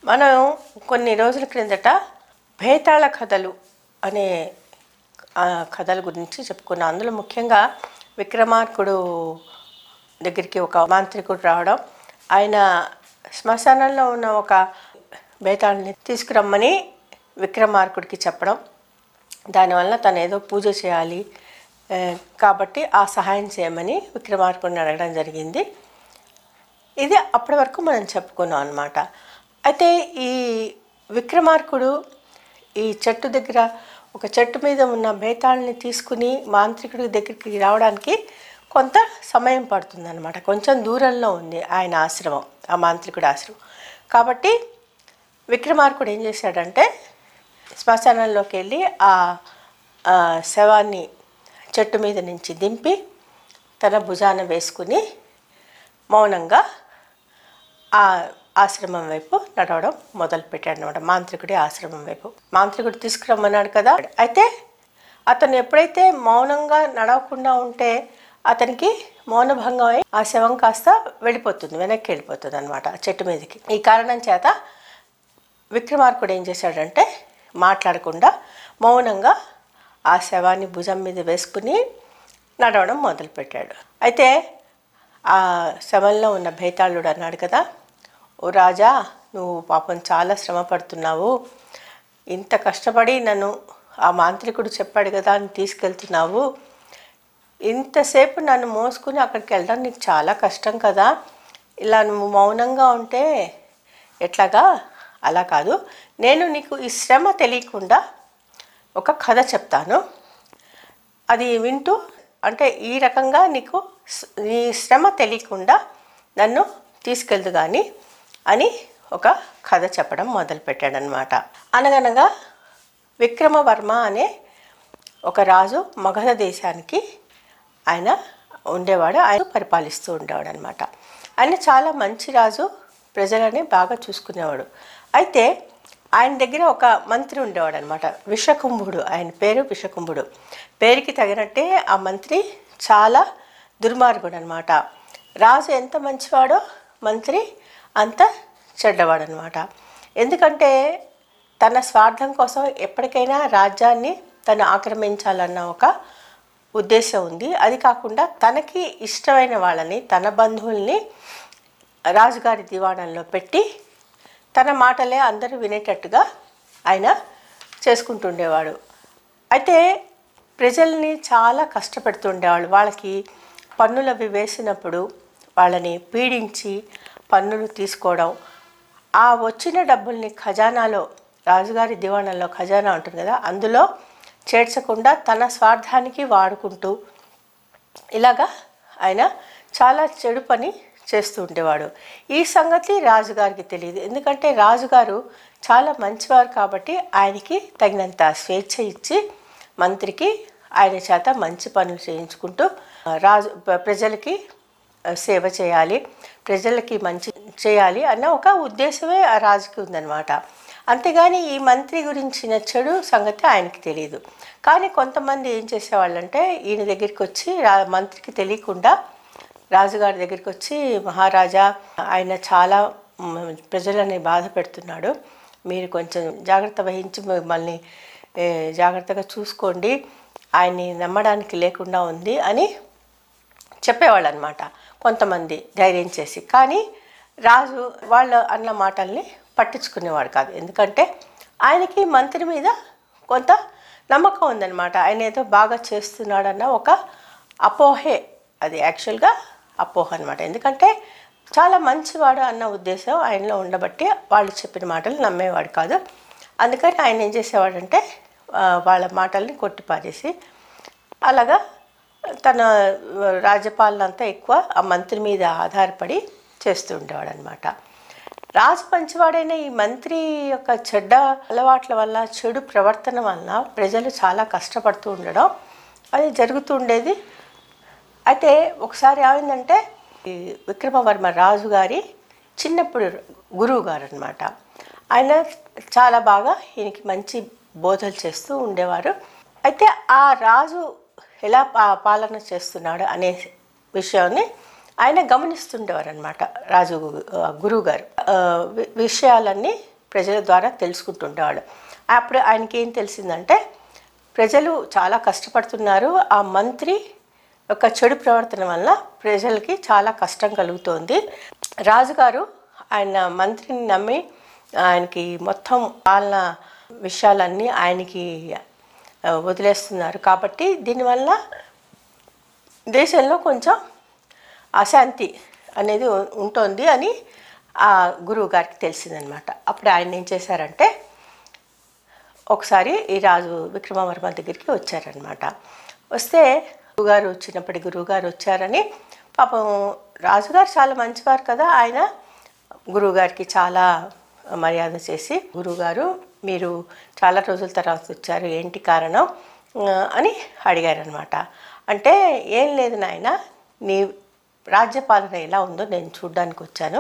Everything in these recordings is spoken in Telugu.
మనం కొన్ని రోజుల క్రిందట భేతాళ కథలు అనే ఆ, కథల గురించి చెప్పుకున్నాం అందులో ముఖ్యంగా విక్రమార్కుడు దగ్గరికి ఒక మాంత్రికుడు రావడం ఆయన శ్మశానంలో ఉన్న ఒక బేతాళని తీసుకురమ్మని విక్రమార్కుడికి చెప్పడం దానివల్ల తను ఏదో పూజ చేయాలి ఆ, కాబట్టి ఆ సహాయం చేయమని విక్రమార్కుడిని అడగడం జరిగింది ఇది అప్పటి వరకు మనం చెప్పుకున్నాం అనమాట అయితే ఈ విక్రమార్కుడు ఈ చెట్టు దగ్గర ఒక చెట్టు మీద ఉన్న బేతాళని తీసుకుని మాంత్రికుడి దగ్గరికి రావడానికి కొంత సమయం పడుతుందన్నమాట కొంచెం దూరంలో ఉంది ఆయన ఆశ్రమం ఆ మాంత్రికుడి ఆశ్రమం కాబట్టి విక్రమార్కుడు ఏం చేశాడంటే శ్మశానంలోకి వెళ్ళి ఆ ఆ శవాన్ని చెట్టు మీద నుంచి దింపి తన భుజాన వేసుకుని మౌనంగా ఆ ఆశ్రమం వైపు నడవడం మొదలుపెట్టాడు అనమాట మాంత్రికుడి ఆశ్రమం వైపు మాంత్రికుడు తీసుకురమ్మన్నాడు కదా అయితే అతను ఎప్పుడైతే మౌనంగా నడవకుండా ఉంటే అతనికి మౌనభంగం అయి ఆ శవం కాస్త వెళ్ళిపోతుంది వెనక్కి వెళ్ళిపోతుంది అనమాట చెట్టు మీదకి ఈ కారణం చేత విక్రమార్కుడు ఏం చేశాడంటే మాట్లాడకుండా మౌనంగా ఆ శవాన్ని భుజం మీద వేసుకుని నడవడం మొదలుపెట్టాడు అయితే ఆ శవంలో ఉన్న భేతాళుడు అన్నాడు కదా ఓ రాజా నువ్వు పాపం చాలా శ్రమ పడుతున్నావు ఇంత కష్టపడి నన్ను ఆ మాంత్రికుడు చెప్పాడు కదా అని తీసుకెళ్తున్నావు ఇంతసేపు నన్ను మోసుకుని అక్కడికి వెళ్ళడం నీకు చాలా కష్టం కదా ఇలా నువ్వు మౌనంగా ఉంటే ఎట్లాగా అలా కాదు నేను నీకు ఈ శ్రమ తెలియకుండా ఒక కథ చెప్తాను అది వింటూ అంటే ఈ రకంగా నీకు స్- నీ శ్రమ తెలియకుండా నన్ను తీసుకెళ్దు కానీ అని ఒక కథ చెప్పడం మొదలుపెట్టాడనమాట అనగనగా విక్రమవర్మ అనే ఒక రాజు మగధ దేశానికి ఆయన ఉండేవాడు ఆయన పరిపాలిస్తూ ఉండేవాడు అనమాట ఆయన చాలా మంచి రాజు ప్రజలని బాగా చూసుకునేవాడు అయితే ఆయన దగ్గర ఒక మంత్రి ఉండేవాడు అనమాట విషకుంభుడు ఆయన పేరు విషకుంభుడు పేరుకి తగినట్టే ఆ మంత్రి చాలా దుర్మార్గుడు అనమాట రాజు ఎంత మంచివాడో మంత్రి అంత చెడ్డవాడు అనమాట ఎందుకంటే తన స్వార్థం కోసం ఎప్పటికైనా రాజ్యాన్ని తను ఆక్రమించాలన్న ఒక ఉద్దేశం ఉంది అది కాకుండా తనకి ఇష్టమైన వాళ్ళని తన బంధువుల్ని రాజుగారి దివాణంలో పెట్టి తన మాటలే అందరూ వినేటట్టుగా ఆయన చేసుకుంటుండేవాడు అయితే ప్రజల్ని చాలా కష్టపెడుతుండేవాళ్ళు వాళ్ళకి పన్నులు అవి వేసినప్పుడు వాళ్ళని పీడించి పన్నులు తీసుకోవడం ఆ వచ్చిన డబ్బుల్ని ఖజానాలో రాజుగారి దివాణంలో ఖజానా ఉంటుంది కదా అందులో చేర్చకుండా తన స్వార్థానికి వాడుకుంటూ ఇలాగా ఆయన చాలా చెడు పని చేస్తూ ఉండేవాడు ఈ సంగతి రాజుగారికి తెలియదు ఎందుకంటే రాజుగారు చాలా మంచివారు కాబట్టి ఆయనకి తగినంత స్వేచ్ఛ ఇచ్చి మంత్రికి ఆయన చేత మంచి పనులు చేయించుకుంటూ ఆ, రాజు ప్ర- ప్రజలకి ఆ, సేవ చేయాలి ప్రజలకి మంచి చేయాలి అన్న ఒక ఉద్దేశమే ఆ రాజుకి ఉందన్నమాట అంతేగాని ఈ మంత్రి గురించిన చెడు సంగతి ఆయనకి తెలియదు కానీ కొంతమంది ఏం చేసేవాళ్ళంటే ఈయన దగ్గరికి వచ్చి రా మంత్రికి తెలియకుండా రాజుగారి దగ్గరికి వచ్చి మహారాజా ఆయన చాలా మ్, ప్రజలని బాధ పెడుతున్నాడు మీరు కొంచెం జాగ్రత్త వహించి మిమ్మల్ని ఏ, జాగ్రత్తగా చూసుకోండి ఆయన్ని నమ్మడానికి లేకుండా ఉంది అని చెప్పేవాళ్ళు అనమాట కొంతమంది ధైర్యం చేసి కానీ రాజు వాళ్ళ అన్న మాటల్ని పట్టించుకునేవాడు కాదు ఎందుకంటే ఆయనకి మంత్రి మీద కొంత నమ్మకం ఉందన్నమాట ఆయన ఏదో బాగా చేస్తున్నాడన్న ఒక అపోహే అది యాక్చువల్గా అపోహ అనమాట ఎందుకంటే చాలా మంచివాడు అన్న ఉద్దేశం ఆయనలో ఉండబట్టి వాళ్ళు చెప్పిన మాటలు నమ్మేవాడు కాదు అందుకని ఆయన ఏం చేసేవాడంటే ఆ, వాళ్ళ మాటల్ని కొట్టిపారేసి అలాగా తన రాజ్యపాలన అంతా ఎక్కువ ఆ మంత్రి మీద ఆధారపడి చేస్తూ ఉండేవాడు అనమాట రాజు మంచివాడైన ఈ మంత్రి యొక్క చెడ్డ అలవాట్ల వల్ల చెడు ప్రవర్తన వలన ప్రజలు చాలా కష్టపడుతూ ఉండడం అది జరుగుతూ ఉండేది అయితే ఒకసారి ఏమైందంటే ఈ విక్రమవర్మ రాజు గారి చిన్నప్పుడు గురువు గారు అనమాట ఆయన చాలా బాగా ఈయనకి మంచి బోధలు చేస్తూ ఉండేవారు అయితే ఆ రాజు ఎలా పా పాలన చేస్తున్నాడు అనే విషయాన్ని ఆయన గమనిస్తుండేవారు అనమాట రాజు ఆ, గురువు గారు ఆ, వి- విషయాలన్నీ ప్రజల ద్వారా తెలుసుకుంటుండేవాడు అప్పుడు ఆయనకి ఏం తెలిసిందంటే ప్రజలు చాలా కష్టపడుతున్నారు ఆ మంత్రి యొక్క చెడు ప్రవర్తన వల్ల ప్రజలకి చాలా కష్టం కలుగుతోంది రాజుగారు ఆయన మంత్రిని నమ్మి ఆయనకి మొత్తం పాలన విషయాలన్నీ ఆయనకి ఆ, వదిలేస్తున్నారు కాబట్టి దీనివల్ల దేశంలో కొంచెం అశాంతి అనేది ఉ- ఉంటుంది అని ఆ గురువు గారికి తెలిసిందనమాట అప్పుడు ఆయన ఏం చేశారంటే ఒకసారి ఈ రాజు విక్రమవర్మ దగ్గరికి వచ్చారనమాట వస్తే గురువుగారు వచ్చినప్పటి గురువుగారు వచ్చారని పాపం రాజుగారు చాలా మంచివారు కదా ఆయన గురువుగారికి చాలా మర్యాద చేసి గురువుగారు మీరు చాలా రోజుల తర్వాత వచ్చారు ఏంటి కారణం ఆ, అని అడిగారనమాట అంటే ఏం లేదు నాయన నీ రాజ్యపాలన ఎలా ఉందో నేను చూడ్డానికి వచ్చాను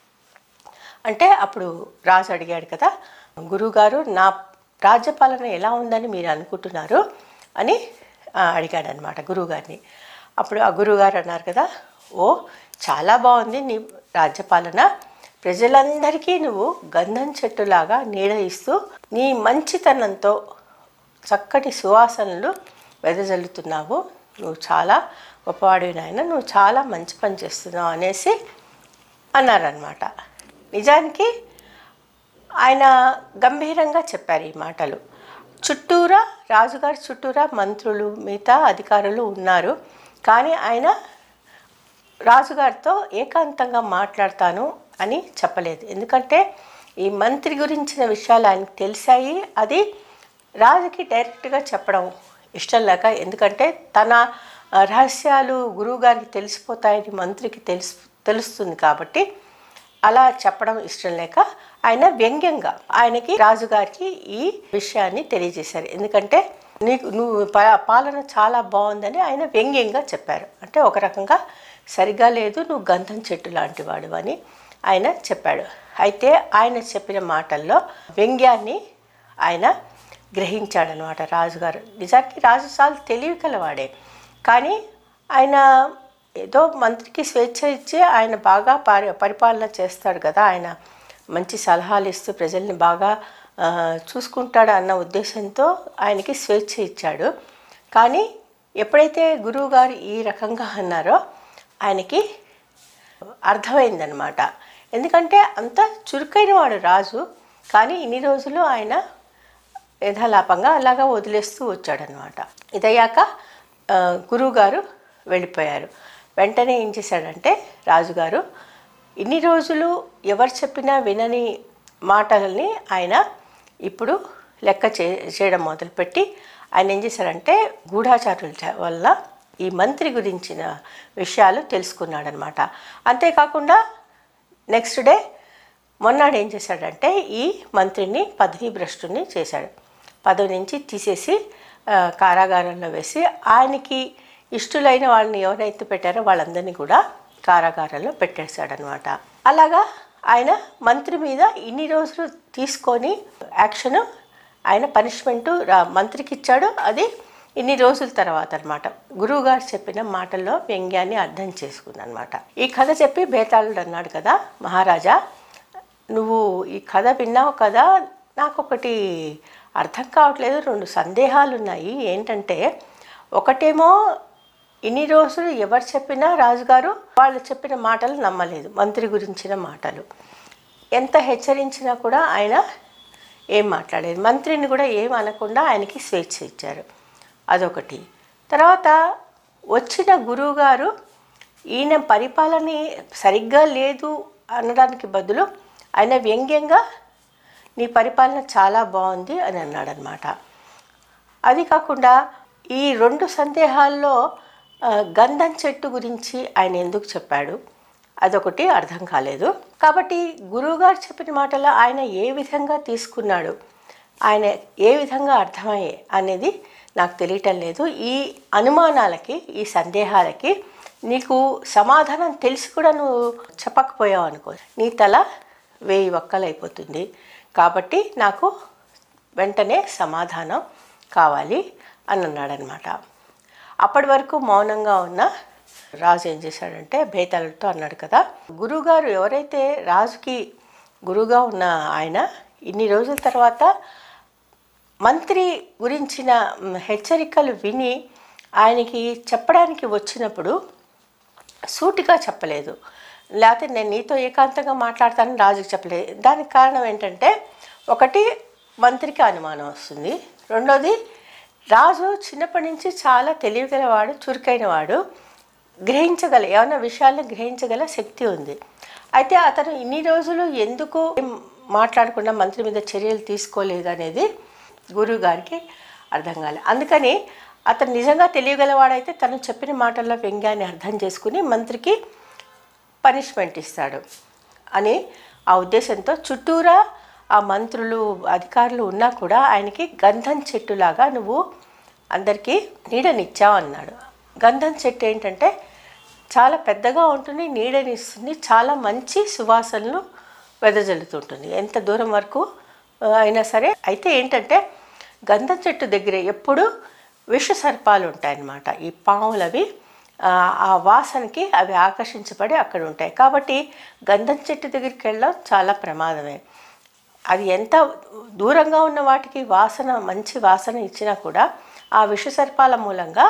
అంటే అప్పుడు రాజు అడిగాడు కదా గురువుగారు నా రాజ్యపాలన ఎలా ఉందని మీరు అనుకుంటున్నారు అని అడిగాడు అనమాట గురువుగారిని అప్పుడు ఆ గురువుగారు అన్నారు కదా ఓ చాలా బాగుంది నీ రాజ్యపాలన ప్రజలందరికీ నువ్వు గంధం చెట్టులాగా నీడ ఇస్తూ నీ మంచితనంతో చక్కటి సువాసనలు వెదజల్లుతున్నావు నువ్వు చాలా గొప్పవాడివి నాయన నువ్వు చాలా మంచి పని చేస్తున్నావు అనేసి అన్నారనమాట నిజానికి ఆయన గంభీరంగా చెప్పారు ఈ మాటలు చుట్టూరా రాజుగారి చుట్టూరా మంత్రులు మిగతా అధికారులు ఉన్నారు కానీ ఆయన రాజుగారితో ఏకాంతంగా మాట్లాడతాను అని చెప్పలేదు ఎందుకంటే ఈ మంత్రి గురించిన విషయాలు ఆయనకు తెలిసాయి అది రాజుకి డైరెక్ట్గా చెప్పడం ఇష్టం లేక ఎందుకంటే తన ఆ, రహస్యాలు గురువుగారికి తెలిసిపోతాయని మంత్రికి తెలుసు తెలుస్తుంది కాబట్టి అలా చెప్పడం ఇష్టం లేక ఆయన వ్యంగ్యంగా ఆయనకి రాజుగారికి ఈ విషయాన్ని తెలియజేశారు ఎందుకంటే నీకు నువ్వు పా- పాలన చాలా బాగుందని ఆయన వ్యంగ్యంగా చెప్పారు అంటే ఒక రకంగా సరిగా లేదు నువ్వు గంధం చెట్టు లాంటి వాడు అని ఆయన చెప్పాడు అయితే ఆయన చెప్పిన మాటల్లో వ్యంగ్యాన్ని ఆయన గ్రహించాడనమాట రాజుగారు నిజానికి రాజు చాలా తెలివి కలవాడే కానీ ఆయన ఏదో మంత్రికి స్వేచ్ఛ ఇచ్చి ఆయన బాగా పరి పరిపాలన చేస్తాడు కదా ఆయన మంచి సలహాలు ఇస్తూ ప్రజల్ని బాగా ఆ, చూసుకుంటాడు అన్న ఉద్దేశంతో ఆయనకి స్వేచ్ఛ ఇచ్చాడు కానీ ఎప్పుడైతే గురువు గారు ఈ రకంగా అన్నారో ఆయనకి అర్థమైందనమాట ఎందుకంటే అంత చురుకైన వాడు రాజు కానీ ఇన్ని రోజులు ఆయన యథాలాపంగా అలాగా వదిలేస్తూ వచ్చాడనమాట ఇదయ్యాక ఆ, గురువుగారు వెళ్ళిపోయారు వెంటనే ఏం చేశాడంటే రాజుగారు ఇన్ని రోజులు ఎవరు చెప్పినా వినని మాటలని ఆయన ఇప్పుడు లెక్క చే చేయడం మొదలుపెట్టి ఆయన ఏం చేశారంటే గూఢాచారుల చ- వల్ల ఈ మంత్రి గురించిన విషయాలు తెలుసుకున్నాడనమాట అంతేకాకుండా నెక్స్ట్ డే మొన్నాడు ఏం చేశాడంటే ఈ మంత్రిని పదవీ భ్రష్టుని చేశాడు పదవి నుంచి తీసేసి ఆ, కారాగారంలో వేసి ఆయనకి ఇష్టులైన వాళ్ళని ఎవరైతే పెట్టారో వాళ్ళందరినీ కూడా కారాగారంలో పెట్టేశాడనమాట అలాగా ఆయన మంత్రి మీద ఇన్ని రోజులు తీసుకొని యాక్షన్ ఆయన పనిష్మెంట్ మంత్రికి ఇచ్చాడు అది ఇన్ని రోజుల తర్వాత అనమాట గురువుగారు చెప్పిన మాటల్లో వ్యంగ్యాన్ని అర్థం చేసుకుందనమాట ఈ కథ చెప్పి బేతాళుడు అన్నాడు కదా మహారాజా నువ్వు ఈ కథ విన్నావు కదా నాకు ఒకటి అర్థం కావట్లేదు రెండు సందేహాలు ఉన్నాయి ఏంటంటే ఒకటేమో ఇన్ని రోజులు ఎవరు చెప్పినా రాజుగారు వాళ్ళు చెప్పిన మాటలు నమ్మలేదు మంత్రి గురించిన మాటలు ఎంత హెచ్చరించినా కూడా ఆయన ఏం మాట్లాడలేదు మంత్రిని కూడా ఏం అనకుండా ఆయనకి స్వేచ్ఛ ఇచ్చారు అదొకటి తర్వాత వచ్చిన గురువుగారు ఈయన పరిపాలన సరిగ్గా లేదు అనడానికి బదులు ఆయన వ్యంగ్యంగా నీ పరిపాలన చాలా బాగుంది అని అన్నాడనమాట అది కాకుండా ఈ రెండు సందేహాల్లో ఆ, గంధం చెట్టు గురించి ఆయన ఎందుకు చెప్పాడు అదొకటి అర్థం కాలేదు కాబట్టి గురువుగారు చెప్పిన మాటలో ఆయన ఏ విధంగా తీసుకున్నాడు ఆయన ఏ విధంగా అర్థమయ్యే అనేది నాకు తెలియటం లేదు ఈ అనుమానాలకి ఈ సందేహాలకి నీకు సమాధానం తెలిసి కూడా నువ్వు చెప్పకపోయావు అనుకో నీ తల వేయి ఒక్కలైపోతుంది కాబట్టి నాకు వెంటనే సమాధానం కావాలి అని అన్నాడనమాట అప్పటి వరకు మౌనంగా ఉన్న రాజు ఏం చేశాడంటే బేతాళుడితో అన్నాడు కదా గురువుగారు ఎవరైతే రాజుకి గురువుగా ఉన్న ఆయన ఇన్ని రోజుల తర్వాత మంత్రి గురించిన మ్, హెచ్చరికలు విని ఆయనకి చెప్పడానికి వచ్చినప్పుడు సూటిగా చెప్పలేదు లేకపోతే నేను నీతో ఏకాంతంగా మాట్లాడతానని రాజుకి చెప్పలేదు దానికి కారణం ఏంటంటే ఒకటి మంత్రికి అనుమానం వస్తుంది రెండోది రాజు చిన్నప్పటి నుంచి చాలా తెలివిగలవాడు చురుకైనవాడు గ్రహించగల ఏమైనా విషయాలను గ్రహించగల శక్తి ఉంది అయితే అతను ఇన్ని రోజులు ఎందుకు ఏం మాట్లాడకుండా మంత్రి మీద చర్యలు తీసుకోలేదు అనేది గురువు గారికి అర్థం కాలేదు అందుకని అతను నిజంగా తెలియగలవాడైతే తను చెప్పిన మాటల్లో వ్యంగ్యాన్ని అర్థం చేసుకుని మంత్రికి పనిష్మెంట్ ఇస్తాడు అని ఆ ఉద్దేశంతో చుట్టూరా ఆ మంత్రులు అధికారులు ఉన్నా కూడా ఆయనకి గంధం చెట్టులాగా నువ్వు అందరికీ నీడనిచ్చావు అన్నాడు గంధం చెట్టు ఏంటంటే చాలా పెద్దగా ఉంటుంది నీడనిస్తుంది చాలా మంచి సువాసనలు వెదజల్లుతుంటుంది ఎంత దూరం వరకు ఆ, అయినా సరే అయితే ఏంటంటే గంధం చెట్టు దగ్గర ఎప్పుడు విష సర్పాలు ఉంటాయన్నమాట ఈ పాములవి ఆ, ఆ వాసనకి అవి ఆకర్షించబడి అక్కడ ఉంటాయి కాబట్టి గంధం చెట్టు దగ్గరికి వెళ్ళడం చాలా ప్రమాదమే అది ఎంత దూరంగా ఉన్న వాటికి వాసన మంచి వాసన ఇచ్చినా కూడా ఆ విష సర్పాల మూలంగా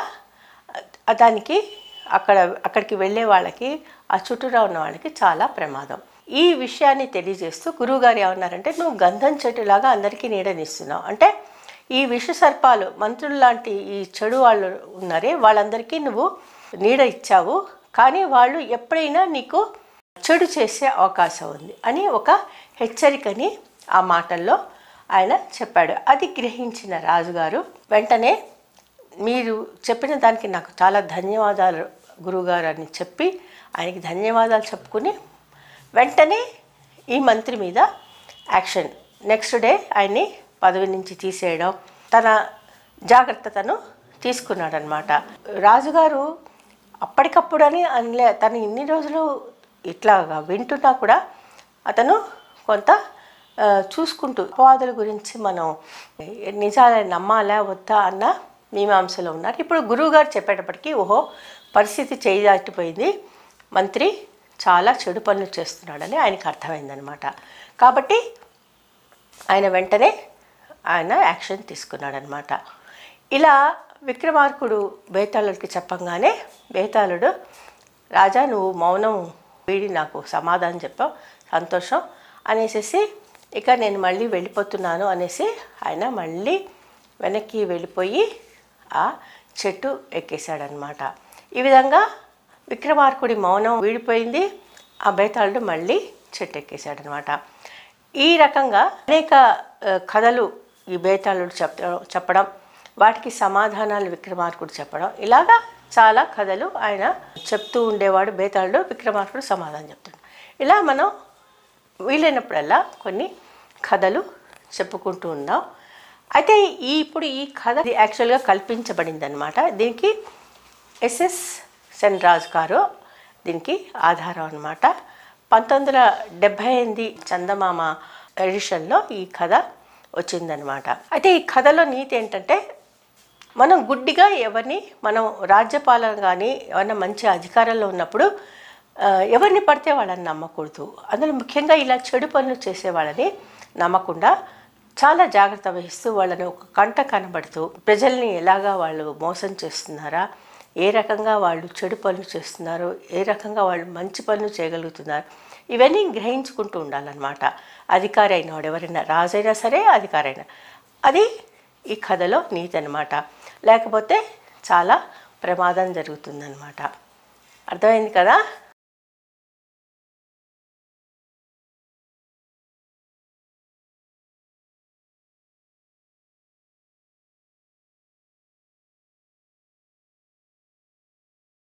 ఆ దానికి అక్కడ అక్కడికి వెళ్ళే వాళ్ళకి ఆ చుట్టూరా ఉన్న వాళ్ళకి చాలా ప్రమాదం ఈ విషయాన్ని తెలియజేస్తూ గురువుగారు ఏమన్నారంటే నువ్వు గంధం చెట్టులాగా అందరికీ నీడనిస్తున్నావు అంటే ఈ విష సర్పాలు మంత్రులు లాంటి ఈ చెడు వాళ్ళు ఉన్నారే వాళ్ళందరికీ నువ్వు నీడ ఇచ్చావు కానీ వాళ్ళు ఎప్పుడైనా నీకు చెడు చేసే అవకాశం ఉంది అని ఒక హెచ్చరికని ఆ మాటల్లో ఆయన చెప్పాడు అది గ్రహించిన రాజుగారు వెంటనే మీరు చెప్పిన దానికి నాకు చాలా ధన్యవాదాలు గురువుగారు అని చెప్పి ఆయనకి ధన్యవాదాలు చెప్పుకుని వెంటనే ఈ మంత్రి మీద యాక్షన్ నెక్స్ట్ డే ఆయన్ని పదవి నుంచి తీసేయడం తన జాగ్రత్తను తీసుకున్నాడనమాట రాజుగారు అప్పటికప్పుడని అనలే తను ఇన్ని రోజులు ఇట్లాగా వింటున్నా కూడా అతను కొంత ఆ, చూసుకుంటూ అపవాదుల గురించి మనం నిజాలని నమ్మాలా వద్దా అన్న మీమాంసలో ఉన్నారు ఇప్పుడు గురువుగారు చెప్పేటప్పటికి ఓహో పరిస్థితి చేయి దాటిపోయింది మంత్రి చాలా చెడు పనులు చేస్తున్నాడని ఆయనకు అర్థమైందనమాట కాబట్టి ఆయన వెంటనే ఆయన యాక్షన్ తీసుకున్నాడనమాట ఇలా విక్రమార్కుడు బేతాళుడికి చెప్పంగానే బేతాళుడు రాజా నువ్వు మౌనం వీడి నాకు సమాధానం చెప్పావు సంతోషం అనేసి ఇక నేను మళ్ళీ వెళ్ళిపోతున్నాను అనేసి ఆయన మళ్ళీ వెనక్కి వెళ్ళిపోయి ఆ చెట్టు ఎక్కేశాడనమాట ఈ విధంగా విక్రమార్కుడి మౌనం వీడిపోయింది ఆ బేతాళుడు మళ్ళీ చెట్టు ఎక్కేశాడనమాట ఈ రకంగా అనేక ఆ, కథలు ఈ బేతాళుడు చెప్ చెప్పడం వాటికి సమాధానాలు విక్రమార్కుడు చెప్పడం ఇలాగా చాలా కథలు ఆయన చెప్తూ ఉండేవాడు బేతాళుడు విక్రమార్కుడు సమాధానం చెప్తాడు ఇలా మనం వీలైనప్పుడల్లా కొన్ని కథలు చెప్పుకుంటూ ఉందాం అయితే ఈ ఇప్పుడు ఈ కథ యాక్చువల్గా కల్పించబడింది అనమాట దీనికి ఎస్ఎస్ సెన్రాజ్ గారు దీనికి ఆధారం అనమాట పంతొమ్మిది వందల డెబ్భై ఎనిమిది చందమామ ఎడిషన్లో ఈ కథ వచ్చిందనమాట అయితే ఈ కథలో నీతి ఏంటంటే మనం గుడ్డిగా ఎవరిని మనం రాజ్యపాలన కానీ ఎవరైనా మంచి అధికారంలో ఉన్నప్పుడు ఆ, ఎవరిని పడితే వాళ్ళని నమ్మకూడదు అందులో ముఖ్యంగా ఇలా చెడు పనులు చేసే వాళ్ళని నమ్మకుండా చాలా జాగ్రత్త వహిస్తూ వాళ్ళని ఒక కంట కనబడుతూ ప్రజల్ని ఎలాగా వాళ్ళు మోసం చేస్తున్నారా ఏ రకంగా వాళ్ళు చెడు పనులు చేస్తున్నారు ఏ రకంగా వాళ్ళు మంచి పనులు చేయగలుగుతున్నారు ఇవన్నీ గ్రహించుకుంటూ ఉండాలన్నమాట అధికారి అయిన వాడు ఎవరైనా రాజైనా సరే అధికారైనా అది ఈ కథలో నీతి అనమాట లేకపోతే చాలా ప్రమాదం జరుగుతుందన్నమాట అర్థమైంది కదా